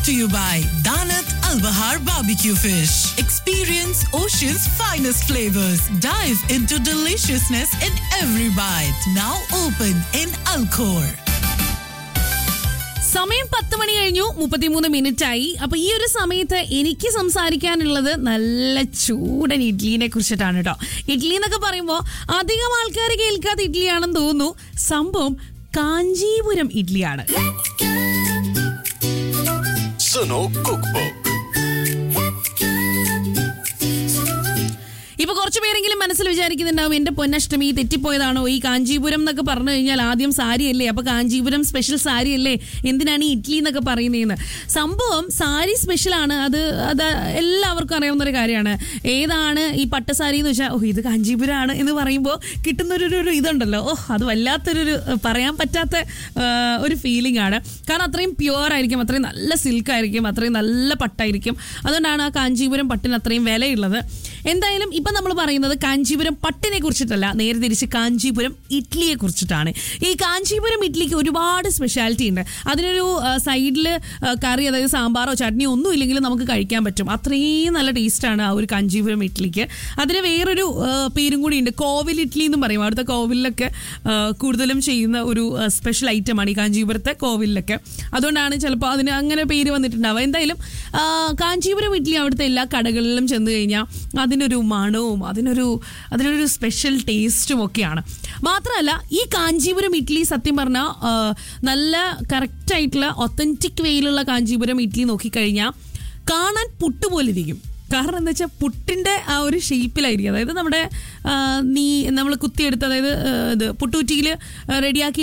to you by Danat Al Bahar Barbecue Fish. Experience Ocean's finest flavors. Dive into deliciousness in every bite. Now open in Alcor. സമയം പത്ത് മണി കഴിഞ്ഞു മുപ്പത്തിമൂന്ന് minute ആയി അപ്പൊ ഈ ഒരു സമയത്ത് എനിക്ക് സംസാരിക്കാനുള്ളത് നല്ല ചൂടൻ ഇഡ്ഡലിനെ കുറിച്ചിട്ടാണ് കേട്ടോ ഇഡ്ഡലി എന്നൊക്കെ പറയുമ്പോൾ അധികം ആൾക്കാർ കേൾക്കാത്ത ഇഡ്ഡലിയാണെന്ന് തോന്നുന്നു സംഭവം കാഞ്ചീപുരം ഇഡ്ഡലിയാണ് സുനോ കുക്ക് ബുക്ക് ഇപ്പൊ കുറച്ച് പേരെങ്കിലും മനസ്സിൽ വിചാരിക്കുന്നുണ്ടാവും എന്റെ പൊന്നഷ്ടമി തെറ്റിപ്പോയതാണോ ഈ കാഞ്ചീപുരം എന്നൊക്കെ പറഞ്ഞു കഴിഞ്ഞാൽ ആദ്യം സാരി അല്ലേ അപ്പൊ കാഞ്ചീപുരം സ്പെഷ്യൽ സാരി അല്ലേ എന്തിനാണ് ഈ ഇഡ്ഡലി എന്നൊക്കെ പറയുന്നതെന്ന് സംഭവം സാരി സ്പെഷ്യൽ ആണ് അത് അത് എല്ലാവർക്കും അറിയാവുന്ന ഒരു കാര്യമാണ് ഏതാണ് ഈ പട്ടുസാരി എന്ന് വെച്ചാൽ ഓ ഇത് കാഞ്ചീപുരമാണ് എന്ന് പറയുമ്പോൾ കിട്ടുന്നൊരു ഒരു- ഒരു ഇതുണ്ടല്ലോ ഓ അത് വല്ലാത്തൊരു ഒരു, പറയാൻ പറ്റാത്ത ആ, ഒരു ഫീലിംഗ് ആണ് കാരണം അത്രയും പ്യുവർ ആയിരിക്കും അത്രയും നല്ല സിൽക്ക് ആയിരിക്കും അത്രയും നല്ല പട്ടായിരിക്കും അതുകൊണ്ടാണ് ആ കാഞ്ചീപുരം പട്ടിന് അത്രയും വിലയുള്ളത് എന്തായാലും ഇപ്പം നമ്മൾ പറയുന്നത് കാഞ്ചീപുരം പട്ടിനെ കുറിച്ചിട്ടല്ല നേരെ തിരിച്ച് കാഞ്ചീപുരം ഇഡ്ഡലിയെ കുറിച്ചിട്ടാണ് ഈ കാഞ്ചീപുരം ഇഡ്ഡലിക്ക് ഒരുപാട് സ്പെഷ്യാലിറ്റി ഉണ്ട് അതിനൊരു സൈഡിൽ കറി അതായത് സാമ്പാറോ ചട്നിയോ ഒന്നും ഇല്ലെങ്കിലും നമുക്ക് കഴിക്കാൻ പറ്റും അത്രയും നല്ല ടേസ്റ്റാണ് ആ ഒരു കാഞ്ചീപുരം ഇഡ്ഡലിക്ക് അതിന് വേറൊരു ആ, പേരും കൂടി ഉണ്ട് കോവിൽ ഇഡ്ഡലി എന്നും പറയും അവിടുത്തെ കോവിലൊക്കെ ആ, കൂടുതലും ചെയ്യുന്ന ഒരു സ്പെഷ്യൽ ഐറ്റമാണ് ഈ കാഞ്ചീപുരത്തെ കോവിലൊക്കെ അതുകൊണ്ടാണ് ചിലപ്പോൾ അതിന് അങ്ങനെ പേര് വന്നിട്ടുണ്ടാവുക എന്തായാലും ആ, കാഞ്ചീപുരം ഇഡ്ഡലി അവിടുത്തെ എല്ലാ കടകളിലും ചെന്ന് കഴിഞ്ഞാൽ അതിനൊരു മണവും അതിനൊരു അതിനൊരു സ്പെഷ്യൽ ടേസ്റ്റും ഒക്കെയാണ് മാത്രമല്ല ഈ കാഞ്ചീപുരം ഇഡ്ഡലി സത്യം പറഞ്ഞാൽ ആ, നല്ല കറക്റ്റായിട്ടുള്ള ഒത്തൻറ്റിക് വേയിലുള്ള കാഞ്ചീപുരം ഇഡ്ഡലി നോക്കിക്കഴിഞ്ഞാൽ കാണാൻ പുട്ടുപോലെ ഇരിക്കും കാരണം എന്താ വെച്ചാൽ പുട്ടിന്റെ ആ ഒരു ഷേപ്പിലായിരിക്കും അതായത് നമ്മുടെ ആ, നീ നമ്മൾ കുത്തിയെടുത്ത് അതായത് ആ, ഇത് പുട്ടുകുറ്റിയിൽ റെഡിയാക്കി